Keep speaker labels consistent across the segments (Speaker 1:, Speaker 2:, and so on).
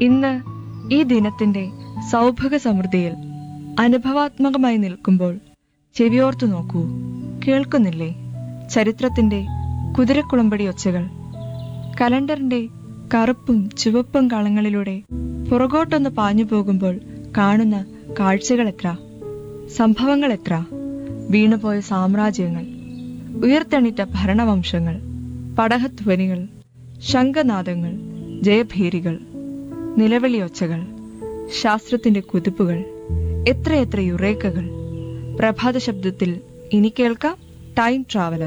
Speaker 1: ഇന്ന് ഈ ദിനത്തിന്റെ സൗഭഗ സമൃദ്ധിയിൽ അനുഭവാത്മകമായി നിൽക്കുമ്പോൾ ചെവിയോർത്തു നോക്കൂ കേൾക്കുന്നില്ലേ ചരിത്രത്തിന്റെ കുതിരക്കുളമ്പടി ഒച്ചകൾ കലണ്ടറിന്റെ കറുപ്പും ചുവപ്പും കളങ്ങളിലൂടെ പുറകോട്ടൊന്ന് പാഞ്ഞു പോകുമ്പോൾ കാണുന്ന കാഴ്ചകൾ എത്ര സംഭവങ്ങൾ എത്ര വീണുപോയ സാമ്രാജ്യങ്ങൾ ഉയർത്തെണീറ്റ ഭരണവംശങ്ങൾ പടഹധ്വനികൾ ശംഖനാദങ്ങൾ ജയഭീരികൾ നിലവിളിയൊച്ചകൾ ശാസ്ത്രത്തിന്റെ കുതിപ്പുകൾ എത്രയെത്ര യുറേക്കകൾ പ്രഭാത ശബ്ദത്തിൽ ഇനി കേൾക്കാം ടൈം ട്രാവലർ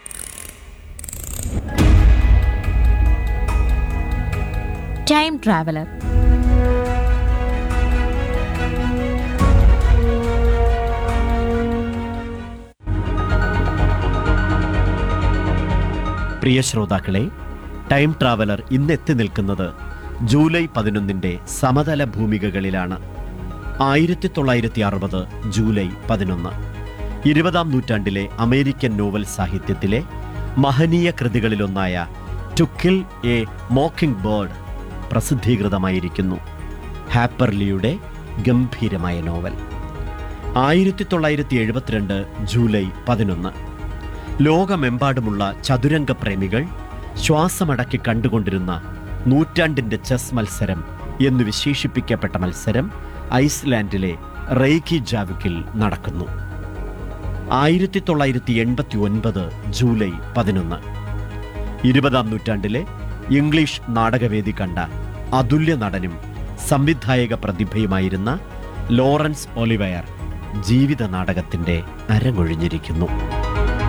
Speaker 2: ടൈം ട്രാവലർ
Speaker 3: പ്രിയ ശ്രോതാക്കളെ ടൈം ട്രാവലർ ഇന്ന് എത്തി നിൽക്കുന്നത് ജൂലൈ പതിനൊന്നിൻ്റെ സമതല ഭൂമികകളിലാണ് ആയിരത്തി തൊള്ളായിരത്തി അറുപത് ജൂലൈ പതിനൊന്ന് ഇരുപതാം നൂറ്റാണ്ടിലെ അമേരിക്കൻ നോവൽ സാഹിത്യത്തിലെ മഹനീയ കൃതികളിലൊന്നായ to kill a mockingbird പ്രസിദ്ധീകൃതമായിരിക്കുന്നു ഹാപ്പർലിയുടെ ഗംഭീരമായ നോവൽ ആയിരത്തി തൊള്ളായിരത്തി എഴുപത്തിരണ്ട് ജൂലൈ പതിനൊന്ന് ലോകമെമ്പാടുമുള്ള ചതുരംഗ പ്രേമികൾ ശ്വാസമടക്കി കണ്ടുകൊണ്ടിരുന്ന നൂറ്റാണ്ടിന്റെ ചെസ് മത്സരം എന്ന് വിശേഷിപ്പിക്കപ്പെട്ട മത്സരം ഐസ്ലാൻഡിലെ റെയ്ക്കി ജാവിക്കിൽ നടക്കുന്നു ആയിരത്തി തൊള്ളായിരത്തി എൺപത്തി ഒൻപത് ജൂലൈ പതിനൊന്ന് ഇരുപതാം നൂറ്റാണ്ടിലെ ഇംഗ്ലീഷ് നാടകവേദി കണ്ട അതുല്യ നടനും സംവിധായക പ്രതിഭയുമായിരുന്ന ലോറൻസ് ഒലിവയർ ജീവിത നാടകത്തിന്റെ അരങ്ങൊഴിഞ്ഞിരിക്കുന്നു